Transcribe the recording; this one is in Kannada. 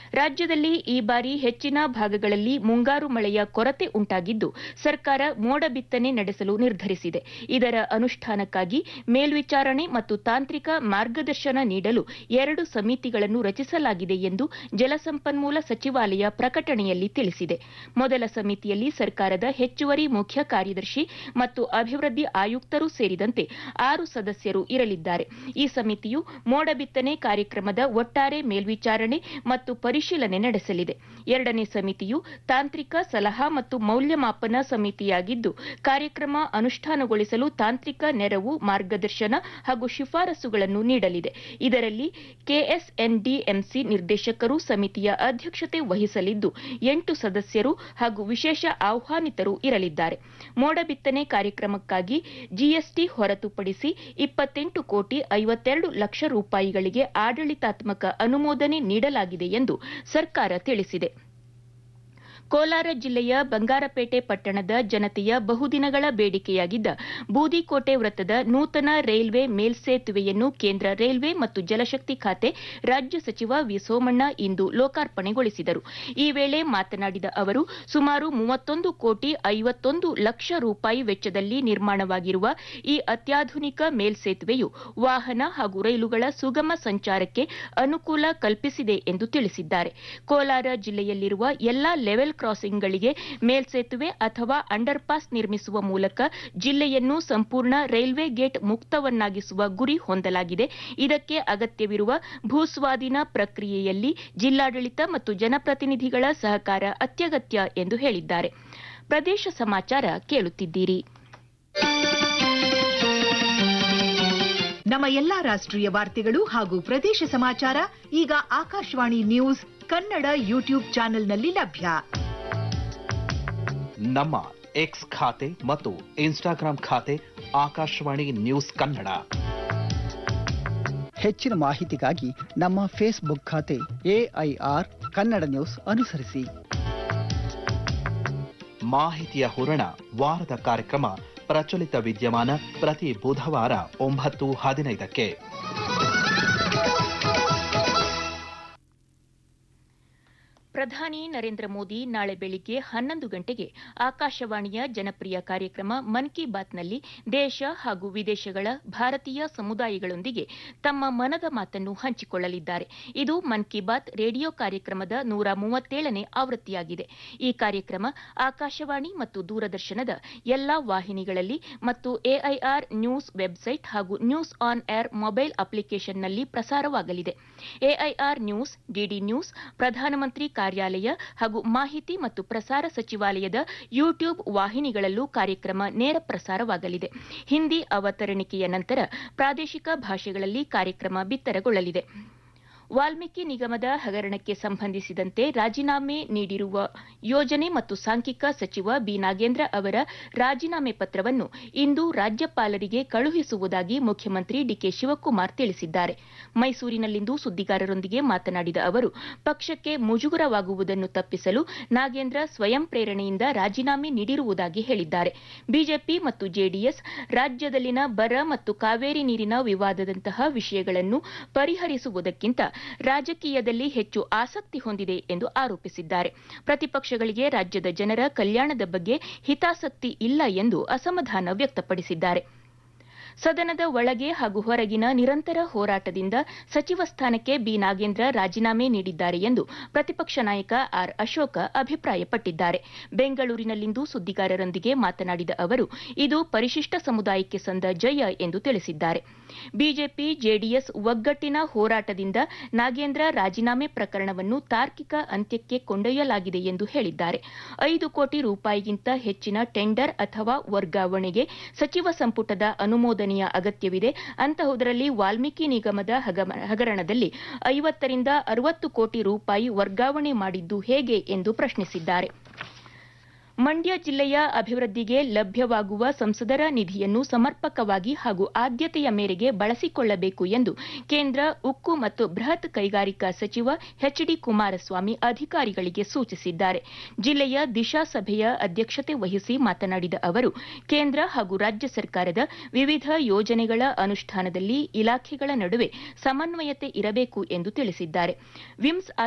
ರಾಜ್ಯದಲ್ಲಿ ಈ ಬಾರಿ ಹೆಚ್ಚಿನ ಭಾಗಗಳಲ್ಲಿ ಮುಂಗಾರು ಮಳೆಯ ಕೊರತೆ ಉಂಟಾಗಿದ್ದು ಸರ್ಕಾರ ಮೋಡ ಬಿತ್ತನೆ ನಡೆಸಲು ನಿರ್ಧರಿಸಿದೆ ಇದರ ಅನುಷ್ಠಾನಕ್ಕಾಗಿ ಮೇಲ್ವಿಚಾರಣೆ ಮತ್ತು ತಾಂತ್ರಿಕ ಮಾರ್ಗದರ್ಶನ ನೀಡಲು ಎರಡು ಸಮಿತಿಗಳನ್ನು ರಚಿಸಲಾಗಿದೆ ಎಂದು ಜಲಸಂಪನ್ಮೂಲ ಸಚಿವಾಲಯ ಪ್ರಕಟಣೆಯಲ್ಲಿ ತಿಳಿಸಿದೆ ಮೊದಲ ಸಮಿತಿಯಲ್ಲಿ ಸರ್ಕಾರದ ಹೆಚ್ಚುವರಿ ಮುಖ್ಯ ಕಾರ್ಯದರ್ಶಿ ಮತ್ತು ಅಭಿವೃದ್ಧಿ ಆಯುಕ್ತರು ಸೇರಿದಂತೆ ಆರು ಸದಸ್ಯರು ಇರಲಿದ್ದಾರೆ ಈ ಸಮಿತಿಯು ಮೋಡ ಬಿತ್ತನೆ ಕಾರ್ಯಕ್ರಮದ ಒಟ್ಟಾರೆ ಮೇಲ್ವಿಚಾರಣೆ ಮತ್ತು ಪರಿಶೀಲನೆ ನಡೆಸಲಿದೆ ಎರಡನೇ ಸಮಿತಿಯು ತಾಂತ್ರಿಕ ಸಲಹಾ ಮತ್ತು ಮೌಲ್ಯಮಾಪನ ಸಮಿತಿಯಾಗಿದ್ದು ಕಾರ್ಯಕ್ರಮ ಅನುಷ್ಠಾನಗೊಳಿಸಲು ತಾಂತ್ರಿಕ ನೆರವು ಮಾರ್ಗದರ್ಶನ ಹಾಗೂ ಶಿಫಾರಸುಗಳನ್ನು ನೀಡಲಿದೆ ಇದರಲ್ಲಿ ಕೆಎಸ್ಎನ್ಡಿಎಂಸಿ ನಿರ್ದೇಶಕರು ಸಮಿತಿಯ ಅಧ್ಯಕ್ಷತೆ ವಹಿಸಲಿದ್ದು ಎಂಟು ಸದಸ್ಯರು ಹಾಗೂ ವಿಶೇಷ ಆಹ್ವಾನಿತರು ಇರಲಿದ್ದಾರೆ ಮೋಡ ಬಿತ್ತನೆ ಕಾರ್ಯಕ್ರಮಕ್ಕಾಗಿ ಜಿಎಸ್ಟಿ ಹೊರತುಪಡಿಸಿ ಇಪ್ಪತ್ತೆಂಟು ಕೋಟಿ ಐವತ್ತೆರಡು ಲಕ್ಷ ರೂಪಾಯಿಗಳಿಗೆ ಆಡಳಿತಾತ್ಮಕ ಅನುಮೋದನೆ ನೀಡಲಾಗಿದೆ ಎಂದು ಸರ್ಕಾರ ತಿಳಿಸಿದೆ ಕೋಲಾರ ಜಿಲ್ಲೆಯ ಬಂಗಾರಪೇಟೆ ಪಟ್ಟಣದ ಜನತೆಯ ಬಹುದಿನಗಳ ಬೇಡಿಕೆಯಾಗಿದ್ದ ಬೂದಿಕೋಟೆ ವೃತ್ತದ ನೂತನ ರೈಲ್ವೆ ಮೇಲ್ಸೇತುವೆಯನ್ನು ಕೇಂದ್ರ ರೈಲ್ವೆ ಮತ್ತು ಜಲಶಕ್ತಿ ಖಾತೆ ರಾಜ್ಯ ಸಚಿವ ವಿ ಸೋಮಣ್ಣ ಇಂದು ಲೋಕಾರ್ಪಣೆಗೊಳಿಸಿದರು ಈ ವೇಳೆ ಮಾತನಾಡಿದ ಅವರು ಸುಮಾರು ಮೂವತ್ತೊಂದು ಕೋಟಿ ಐವತ್ತೊಂದು ಲಕ್ಷ ರೂಪಾಯಿ ವೆಚ್ಚದಲ್ಲಿ ನಿರ್ಮಾಣವಾಗಿರುವ ಈ ಅತ್ಯಾಧುನಿಕ ಮೇಲ್ಸೇತುವೆಯು ವಾಹನ ಹಾಗೂ ರೈಲುಗಳ ಸುಗಮ ಸಂಚಾರಕ್ಕೆ ಅನುಕೂಲ ಕಲ್ಪಿಸಿದೆ ಎಂದು ತಿಳಿಸಿದ್ದಾರೆ ಕೋಲಾರ ಜಿಲ್ಲೆಯಲ್ಲಿರುವ ಎಲ್ಲಾ ಲೆವೆಲ್ ಕ್ರಾಸಿಂಗ್ಗಳಿಗೆ ಮೇಲ್ಸೇತುವೆ ಅಥವಾ ಅಂಡರ್ ಪಾಸ್ ನಿರ್ಮಿಸುವ ಮೂಲಕ ಜಿಲ್ಲೆಯನ್ನು ಸಂಪೂರ್ಣ ರೈಲ್ವೆ ಗೇಟ್ ಮುಕ್ತವನ್ನಾಗಿಸುವ ಗುರಿ ಹೊಂದಲಾಗಿದೆ ಇದಕ್ಕೆ ಅಗತ್ಯವಿರುವ ಭೂಸ್ವಾಧೀನ ಪ್ರಕ್ರಿಯೆಯಲ್ಲಿ ಜಿಲ್ಲಾಡಳಿತ ಮತ್ತು ಜನಪ್ರತಿನಿಧಿಗಳ ಸಹಕಾರ ಅತ್ಯಗತ್ಯ ಎಂದು ಹೇಳಿದ್ದಾರೆ ಪ್ರದೇಶ ಸಮಾಚಾರ ಕೇಳುತ್ತಿದ್ದೀರಿ ನಮ್ಮ ಎಲ್ಲಾ ರಾಷ್ಟ್ರೀಯ ವಾರ್ತೆಗಳು ಹಾಗೂ ಪ್ರದೇಶ ಸಮಾಚಾರ ಈಗ ಆಕಾಶವಾಣಿ ನ್ಯೂಸ್ ಕನ್ನಡ ಯೂಟ್ಯೂಬ್ ಚಾನೆಲ್ನಲ್ಲಿ ಲಭ್ಯ ನಮ್ಮ ಎಕ್ಸ್ ಖಾತೆ ಮತ್ತು ಇನ್ಸ್ಟಾಗ್ರಾಂ ಖಾತೆ ಆಕಾಶವಾಣಿ ನ್ಯೂಸ್ ಕನ್ನಡ ಹೆಚ್ಚಿನ ಮಾಹಿತಿಗಾಗಿ ನಮ್ಮ ಫೇಸ್ಬುಕ್ ಖಾತೆ ಎಐಆರ್ ಕನ್ನಡ ನ್ಯೂಸ್ ಅನುಸರಿಸಿ ಮಾಹಿತಿಯ ಹೂರಣ ವಾರದ ಕಾರ್ಯಕ್ರಮ ಪ್ರಚಲಿತ ವಿದ್ಯಮಾನ ಪ್ರತಿ ಬುಧವಾರ ಒಂಬತ್ತು ಹದಿನೈದಕ್ಕೆ ಪ್ರಧಾನಿ ನರೇಂದ್ರ ಮೋದಿ ನಾಳೆ ಬೆಳಿಗ್ಗೆ ಹನ್ನೊಂದು ಗಂಟೆಗೆ ಆಕಾಶವಾಣಿಯ ಜನಪ್ರಿಯ ಕಾರ್ಯಕ್ರಮ ಮನ್ ಕಿ ಬಾತ್ನಲ್ಲಿ ದೇಶ ಹಾಗೂ ವಿದೇಶಗಳ ಭಾರತೀಯ ಸಮುದಾಯಗಳೊಂದಿಗೆ ತಮ್ಮ ಮನದ ಮಾತನ್ನು ಹಂಚಿಕೊಳ್ಳಲಿದ್ದಾರೆ ಇದು ಮನ್ ಕಿ ಬಾತ್ ರೇಡಿಯೋ ಕಾರ್ಯಕ್ರಮದ ನೂರ ಮೂವತ್ತೇಳನೇ ಆವೃತ್ತಿಯಾಗಿದೆ ಈ ಕಾರ್ಯಕ್ರಮ ಆಕಾಶವಾಣಿ ಮತ್ತು ದೂರದರ್ಶನದ ಎಲ್ಲಾ ವಾಹಿನಿಗಳಲ್ಲಿ ಮತ್ತು ಎಐಆರ್ ನ್ಯೂಸ್ ವೆಬ್ಸೈಟ್ ಹಾಗೂ ನ್ಯೂಸ್ ಆನ್ ಏರ್ ಮೊಬೈಲ್ ಅಪ್ಲಿಕೇಶನ್ನಲ್ಲಿ ಪ್ರಸಾರವಾಗಲಿದೆ ಎಐಆರ್ ನ್ಯೂಸ್ ಡಿಡಿ ನ್ಯೂಸ್ ಪ್ರಧಾನಮಂತ್ರಿ ಕಾರ್ಯಾಲಯ ಹಾಗೂ ಮಾಹಿತಿ ಮತ್ತು ಪ್ರಸಾರ ಸಚಿವಾಲಯದ ಯೂಟ್ಯೂಬ್ ವಾಹಿನಿಗಳಲ್ಲೂ ಕಾರ್ಯಕ್ರಮ ನೇರ ಪ್ರಸಾರವಾಗಲಿದೆ ಹಿಂದಿ ಅವತರಣಿಕೆಯ ನಂತರ ಪ್ರಾದೇಶಿಕ ಭಾಷೆಗಳಲ್ಲಿ ಕಾರ್ಯಕ್ರಮ ಬಿತ್ತರಗೊಳ್ಳಲಿದೆ ವಾಲ್ಮೀಕಿ ನಿಗಮದ ಹಗರಣಕ್ಕೆ ಸಂಬಂಧಿಸಿದಂತೆ ರಾಜೀನಾಮೆ ನೀಡಿರುವ ಯೋಜನೆ ಮತ್ತು ಸಾಂಖ್ಯಿಕ ಸಚಿವ ಬಿ ನಾಗೇಂದ್ರ ಅವರ ರಾಜೀನಾಮೆ ಪತ್ರವನ್ನು ಇಂದು ರಾಜ್ಯಪಾಲರಿಗೆ ಕಳುಹಿಸುವುದಾಗಿ ಮುಖ್ಯಮಂತ್ರಿ ಡಿಕೆ ಶಿವಕುಮಾರ್ ತಿಳಿಸಿದ್ದಾರೆ ಮೈಸೂರಿನಲ್ಲಿಂದು ಸುದ್ದಿಗಾರರೊಂದಿಗೆ ಮಾತನಾಡಿದ ಅವರು ಪಕ್ಷಕ್ಕೆ ಮುಜುಗರವಾಗುವುದನ್ನು ತಪ್ಪಿಸಲು ನಾಗೇಂದ್ರ ಸ್ವಯಂ ಪ್ರೇರಣೆಯಿಂದ ರಾಜೀನಾಮೆ ನೀಡಿರುವುದಾಗಿ ಹೇಳಿದ್ದಾರೆ ಬಿಜೆಪಿ ಮತ್ತು ಜೆಡಿಎಸ್ ರಾಜ್ಯದಲ್ಲಿನ ಬರ ಮತ್ತು ಕಾವೇರಿ ನೀರಿನ ವಿವಾದದಂತಹ ವಿಷಯಗಳನ್ನು ಪರಿಹರಿಸುವುದಕ್ಕಿಂತ ರಾಜಕೀಯದಲ್ಲಿ ಹೆಚ್ಚು ಆಸಕ್ತಿ ಹೊಂದಿದೆ ಎಂದು ಆರೋಪಿಸಿದ್ದಾರೆ ಪ್ರತಿಪಕ್ಷಗಳಿಗೆ ರಾಜ್ಯದ ಜನರ ಕಲ್ಯಾಣದ ಬಗ್ಗೆ ಹಿತಾಸಕ್ತಿ ಇಲ್ಲ ಎಂದು ಅಸಮಾಧಾನ ವ್ಯಕ್ತಪಡಿಸಿದ್ದಾರೆ ಸದನದ ಒಳಗೆ ಹಾಗೂ ಹೊರಗಿನ ನಿರಂತರ ಹೋರಾಟದಿಂದ ಸಚಿವ ಸ್ಥಾನಕ್ಕೆ ಬಿ ನಾಗೇಂದ್ರ ರಾಜೀನಾಮೆ ನೀಡಿದ್ದಾರೆ ಎಂದು ಪ್ರತಿಪಕ್ಷ ನಾಯಕ ಆರ್ ಅಶೋಕ ಅಭಿಪ್ರಾಯಪಟ್ಟಿದ್ದಾರೆ ಬೆಂಗಳೂರಿನಲ್ಲಿಂದು ಸುದ್ದಿಗಾರರೊಂದಿಗೆ ಮಾತನಾಡಿದ ಅವರು ಇದು ಪರಿಶಿಷ್ಟ ಸಮುದಾಯಕ್ಕೆ ಸಂದ ಜಯ ಎಂದು ತಿಳಿಸಿದ್ದಾರೆ ಬಿಜೆಪಿ ಜೆಡಿಎಸ್ ಒಗ್ಗಟ್ಟಿನ ಹೋರಾಟದಿಂದ ನಾಗೇಂದ್ರ ರಾಜೀನಾಮೆ ಪ್ರಕರಣವನ್ನು ತಾರ್ಕಿಕ ಅಂತ್ಯಕ್ಕೆ ಕೊಂಡೊಯ್ಯಲಾಗಿದೆ ಎಂದು ಹೇಳಿದ್ದಾರೆ ಐದು ಕೋಟಿ ರೂಪಾಯಿಗಿಂತ ಹೆಚ್ಚಿನ ಟೆಂಡರ್ ಅಥವಾ ವರ್ಗಾವಣೆಗೆ ಸಚಿವ ಸಂಪುಟದ ಅನುಮೋದನೆಯ ಅಗತ್ಯವಿದೆ ಅಂತಹುದರಲ್ಲಿ ವಾಲ್ಮೀಕಿ ನಿಗಮದ ಹಗರಣದಲ್ಲಿ ಐವತ್ತರಿಂದ ಅರವತ್ತು ಕೋಟಿ ರೂಪಾಯಿ ವರ್ಗಾವಣೆ ಮಾಡಿದ್ದು ಹೇಗೆ ಎಂದು ಪ್ರಶ್ನಿಸಿದ್ದಾರೆ ಮಂಡ್ಯ ಜಿಲ್ಲೆಯ ಅಭಿವೃದ್ಧಿಗೆ ಲಭ್ಯವಾಗುವ ಸಂಸದರ ನಿಧಿಯನ್ನು ಸಮರ್ಪಕವಾಗಿ ಹಾಗೂ ಆದ್ಯತೆಯ ಮೇರೆಗೆ ಬಳಸಿಕೊಳ್ಳಬೇಕು ಎಂದು ಕೇಂದ್ರ ಉಕ್ಕು ಮತ್ತು ಬೃಹತ್ ಕೈಗಾರಿಕಾ ಸಚಿವ ಎಚ್ ಡಿ ಕುಮಾರಸ್ವಾಮಿ ಅಧಿಕಾರಿಗಳಿಗೆ ಸೂಚಿಸಿದ್ದಾರೆ ಜಿಲ್ಲೆಯ ದಿಶಾ ಸಭೆಯ ಅಧ್ಯಕ್ಷತೆ ವಹಿಸಿ ಮಾತನಾಡಿದ ಅವರು ಕೇಂದ್ರ ಹಾಗೂ ರಾಜ್ಯ ಸರ್ಕಾರದ ವಿವಿಧ ಯೋಜನೆಗಳ ಅನುಷ್ಠಾನದಲ್ಲಿ ಇಲಾಖೆಗಳ ನಡುವೆ ಸಮನ್ವಯತೆ ಇರಬೇಕು ಎಂದು ತಿಳಿಸಿದ್ದಾರೆ ವಿಮ್ಸ್